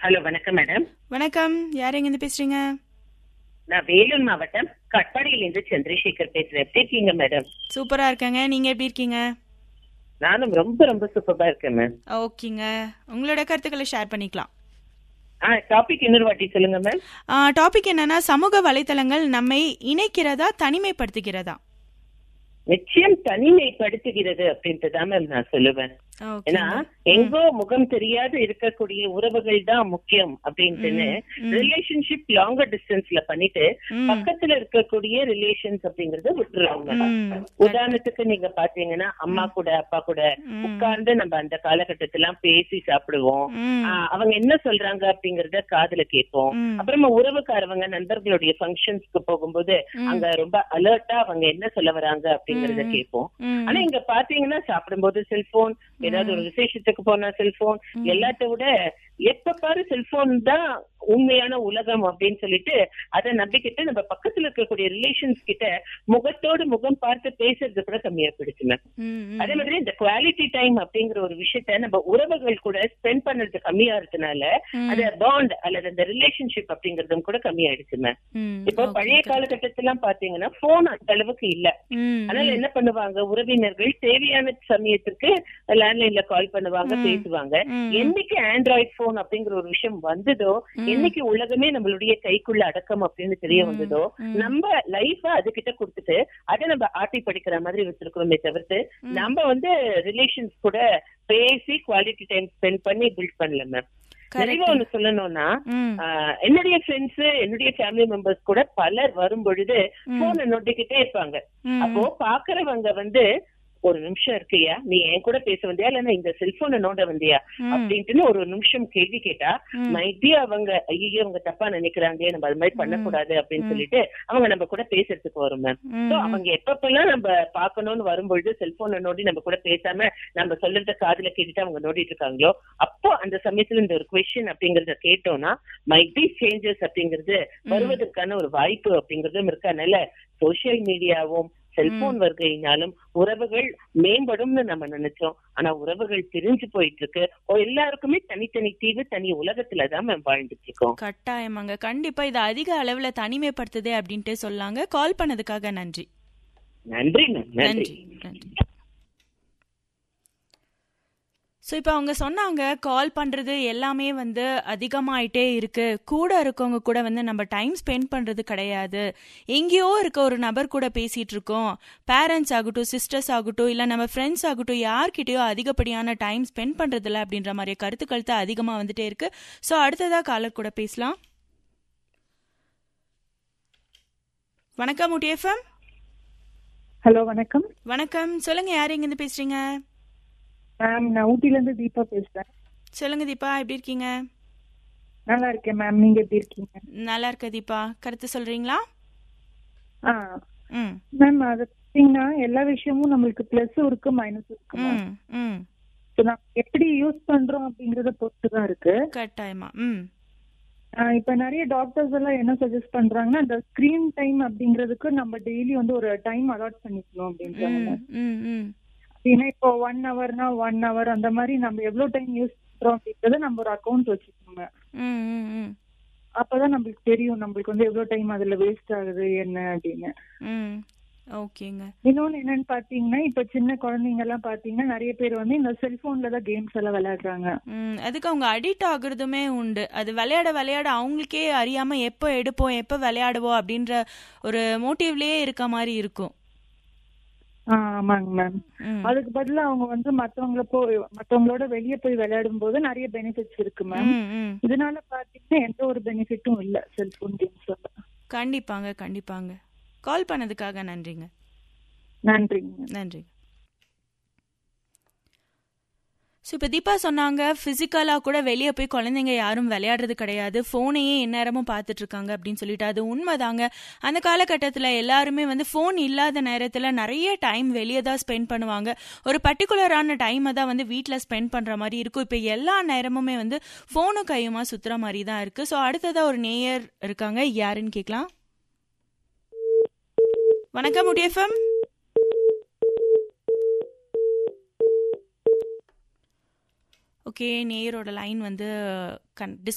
hello வணக்கம் madam வணக்கம் யார் எங்கேருந்து பேசுறீங்க நான் வேலூர் மாவட்டம் கட்பாடியிலிருந்து சந்திரசேகர் பேசுறேன் எப்படி இருக்கீங்க மேடம் சூப்பரா இருக்கேங்க நீங்க எப்படி இருக்கீங்க நானும் ரொம்ப ரொம்ப சூப்பரா இருக்கேன் மேம் ஓகேங்க உங்களோட கருத்துக்களை ஷேர் பண்ணிக்கலாம் ஆ டாபிக் இன்னொரு வாட்டி சொல்லுங்க மேம் டாபிக் என்னன்னா சமூக வலைத்தளங்கள் நம்மை இணைக்கிறதா தனிமைப்படுத்துகிறதா நிச்சயம் தனிமைப்படுத்துகிறது அப்படின்ட்டு தான் மேம் நான் சொல்லுவேன் ஏன்னா எங்கோ முகம் தெரியாத இருக்கக்கூடிய உறவுகள் தான் முக்கியம் அப்படின்ட்டுன்னு ரிலேஷன்ஷிப் லாங்கர் டிஸ்டன்ஸ்ல பண்ணிட்டு பக்கத்துல இருக்கக்கூடிய ரிலேஷன்ஸ் அப்படிங்கறத விட்டுருவாங்க உதாரணத்துக்கு நீங்க பாத்தீங்கன்னா அம்மா கூட அப்பா கூட உட்கார்ந்து நம்ம அந்த காலகட்டத்துல பேசி சாப்பிடுவோம் ஆஹ் அவங்க என்ன சொல்றாங்க அப்படிங்கறத காதுல கேட்போம் அப்புறமா உறவுக்காரவங்க நண்பர்களுடைய ஃபங்க்ஷன்ஸ்க்கு போகும்போது அங்க ரொம்ப அலர்ட்டா அவங்க என்ன சொல்ல வராங்க அப்படிங்கறத கேட்போம் ஆனா இங்க பாத்தீங்கன்னா சாப்பிடும்போது செல்போன் ஏதாவது ஒரு விசேஷத்துக்கு போனா செல்போன் எல்லாத்த விட எப்ப பாரு செல்போன் தான் உண்மையான உலகம் அப்படின்னு சொல்லிட்டு அதை நம்பிக்கிட்டு நம்ம பக்கத்துல இருக்கக்கூடிய ரிலேஷன்ஸ் கிட்ட முகத்தோடு முகம் பார்த்து பேசுறது கூட கம்மியா போயிடுச்சுங்க அதே மாதிரி இந்த குவாலிட்டி டைம் அப்படிங்கிற ஒரு விஷயத்த நம்ம உறவுகள் கூட ஸ்பெண்ட் பண்றது கம்மியா இருக்கனால அது பாண்ட் அல்லது அந்த ரிலேஷன்ஷிப் அப்படிங்கறதும் கூட கம்மியாயிடுச்சுங்க இப்போ பழைய காலகட்டத்துல எல்லாம் பாத்தீங்கன்னா போன் அந்த அளவுக்கு இல்ல அதனால என்ன பண்ணுவாங்க உறவினர்கள் தேவையான சமயத்துக்கு லேண்ட்லைன்ல கால் பண்ணுவாங்க பேசுவாங்க என்னைக்கு ஆண்ட்ராய்ட் போன் அப்படிங்கிற ஒரு விஷயம் வந்ததோ என்னைக்கு உலகமே நம்மளுடைய கைக்குள்ள அடக்கம் அப்படின்னு தெரிய வந்ததோ நம்ம லைஃப அதுகிட்ட கொடுத்துட்டு அதை நம்ம ஆட்டி படிக்கிற மாதிரி வச்சிருக்கிறோமே தவிர்த்து நம்ம வந்து ரிலேஷன்ஸ் கூட பேசி குவாலிட்டி டைம் ஸ்பெண்ட் பண்ணி பில்ட் பண்ணல மேம் நிறைய ஒண்ணு சொல்லணும்னா என்னுடைய ஃப்ரெண்ட்ஸ் என்னுடைய ஃபேமிலி மெம்பர்ஸ் கூட பலர் வரும் பொழுது போனை நோட்டிக்கிட்டே இருப்பாங்க அப்போ பாக்குறவங்க வந்து ஒரு நிமிஷம் இருக்கியா நீ என் கூட பேச வந்தியா இல்லன்னா இந்த செல்போனை நோண்ட வந்தியா அப்படின்ட்டு ஒரு நிமிஷம் கேள்வி கேட்டா மைட்டி அவங்க ஐயோ அவங்க தப்பா நினைக்கிறாங்க நம்ம அது மாதிரி பண்ணக்கூடாது அப்படின்னு சொல்லிட்டு அவங்க நம்ம கூட பேசுறதுக்கு வரும் மேம் சோ அவங்க எப்பப்பெல்லாம் நம்ம பாக்கணும்னு வரும்பொழுது செல்போனை நோண்டி நம்ம கூட பேசாம நம்ம சொல்றத காதுல கேட்டுட்டு அவங்க நோண்டிட்டு இருக்காங்களோ அப்போ அந்த சமயத்துல இந்த ஒரு கொஸ்டின் அப்படிங்கறத கேட்டோம்னா மைட்டி சேஞ்சஸ் அப்படிங்கிறது வருவதற்கான ஒரு வாய்ப்பு அப்படிங்கறதும் இருக்கனால சோசியல் மீடியாவும் செல்போன் வருகையினாலும் உறவுகள் மேம்படும்னு நம்ம நினைச்சோம் ஆனா உறவுகள் பிரிஞ்சு போயிட்டு இருக்கு எல்லாருக்குமே தனித்தனி தீவு தனி உலகத்துலதான் மேம் வாழ்ந்துட்டு இருக்கோம் கட்டாயமாங்க கண்டிப்பா இது அதிக அளவுல தனிமைப்படுத்துதே அப்படின்ட்டு சொல்லாங்க கால் பண்ணதுக்காக நன்றி நன்றி மேம் நன்றி நன்றி ஸோ இப்போ அவங்க சொன்னாங்க கால் பண்ணுறது எல்லாமே வந்து அதிகமாயிட்டே இருக்கு கூட இருக்கவங்க கூட வந்து நம்ம டைம் ஸ்பெண்ட் பண்ணுறது கிடையாது எங்கேயோ இருக்க ஒரு நபர் கூட பேசிகிட்டு இருக்கோம் பேரண்ட்ஸ் ஆகட்டும் சிஸ்டர்ஸ் ஆகட்டும் இல்லை நம்ம ஃப்ரெண்ட்ஸ் ஆகட்டும் யார்கிட்டயோ அதிகப்படியான டைம் ஸ்பெண்ட் பண்ணுறதில்ல அப்படின்ற மாதிரி கருத்துக்கள் தான் அதிகமாக வந்துட்டே இருக்கு ஸோ அடுத்ததாக காலர் கூட பேசலாம் வணக்கம் முட்டிஎஃப்எம் ஹலோ வணக்கம் வணக்கம் சொல்லுங்க யார் எங்கேருந்து பேசுறீங்க மேம் நான் ஊட்டில இருந்து தீபா பேசுறேன் சொல்லுங்க தீபா எப்படி இருக்கீங்க நல்லா இருக்கேன் மேம் நீங்க எப்படி இருக்கீங்க நல்லா இருக்க தீபா கருத்து சொல்றீங்களா ஆ ம் மேம் அது பார்த்தீங்கன்னா எல்லா விஷயமும் நம்மளுக்கு பிளஸும் இருக்கு மைனஸும் இருக்கு மேம் ம் ம் So, நம்ம எப்படி யூஸ் பண்றோம் அப்படிங்கறத பொறுத்து தான் இருக்கு கட்டாயமா ம் ஆ, இப்ப நிறைய டாக்டர்ஸ் எல்லாம் என்ன சஜஸ்ட் பண்றாங்கன்னா இந்த ஸ்கிரீன் டைம் அப்படிங்கிறதுக்கு நம்ம டெய்லி வந்து ஒரு டைம் அலாட் பண்ணிக்கணும் அப்படின்றாங்க ம் ம் ம் அப்படின்னா இப்போ ஒன் ஹவர்னா ஒன் ஹவர் அந்த மாதிரி நம்ம எவ்வளவு டைம் யூஸ் பண்றோம் அப்படின்றத நம்ம ஒரு அக்கௌண்ட் வச்சுக்கோங்க ம் ம் ம் அப்பதான் நம்மளுக்கு தெரியும் நம்மளுக்கு வந்து எவ்வளவு டைம் அதுல வேஸ்ட் ஆகுது என்ன அப்படின்னு ம் ஓகேங்க இன்னொன்னு என்னன்னு பாத்தீங்கன்னா இப்ப சின்ன குழந்தைங்க எல்லாம் பாத்தீங்கன்னா நிறைய பேர் வந்து இந்த செல்போன்ல தான் கேம்ஸ் எல்லாம் விளையாடுறாங்க ம் அதுக்கு அவங்க அடிக்ட் ஆகுறதுமே உண்டு அது விளையாட விளையாட அவங்களுக்கே அறியாம எப்போ எடுப்போம் எப்போ விளையாடுவோம் அப்படின்ற ஒரு மோட்டிவ்லயே இருக்க மாதிரி இருக்கும் ஆ, ஆமாங்க மேம் ம் அதுக்கு பதிலா அவங்க வந்து மத்தவங்கள போய் மத்தவங்களோட வெளியே போய் விளையாடும் போது நிறைய பெனிஃபிட்ஸ் இருக்கு மேம் ம் ம் இதனால பாத்தீங்கன்னா எந்த ஒரு பெனிஃபிட்டும் இல்ல செல்போன் கேம்ஸ் கண்டிப்பாங்க கண்டிப்பாங்க கால் பண்ணதுக்காக நன்றிங்க நன்றிங்க நன்றி ஸோ இப்போ தீபா சொன்னாங்க ஃபிசிக்கலாக கூட வெளியே போய் குழந்தைங்க யாரும் விளையாடுறது கிடையாது ஃபோனையே எந்நேரமும் பார்த்துட்டு இருக்காங்க அப்படின்னு சொல்லிட்டு அது உண்மைதாங்க அந்த காலகட்டத்தில் எல்லாருமே வந்து ஃபோன் இல்லாத நேரத்தில் நிறைய டைம் வெளியே தான் ஸ்பெண்ட் பண்ணுவாங்க ஒரு பர்டிகுலரான டைமை தான் வந்து வீட்டில் ஸ்பெண்ட் பண்ணுற மாதிரி இருக்கும் இப்போ எல்லா நேரமுமே வந்து ஃபோனும் கையுமா சுற்றுற மாதிரி தான் இருக்குது ஸோ அடுத்ததாக ஒரு நேயர் இருக்காங்க யாருன்னு கேட்கலாம் வணக்கம் முடியஃபம் ஓகே நேயரோட லைன் வந்து கன்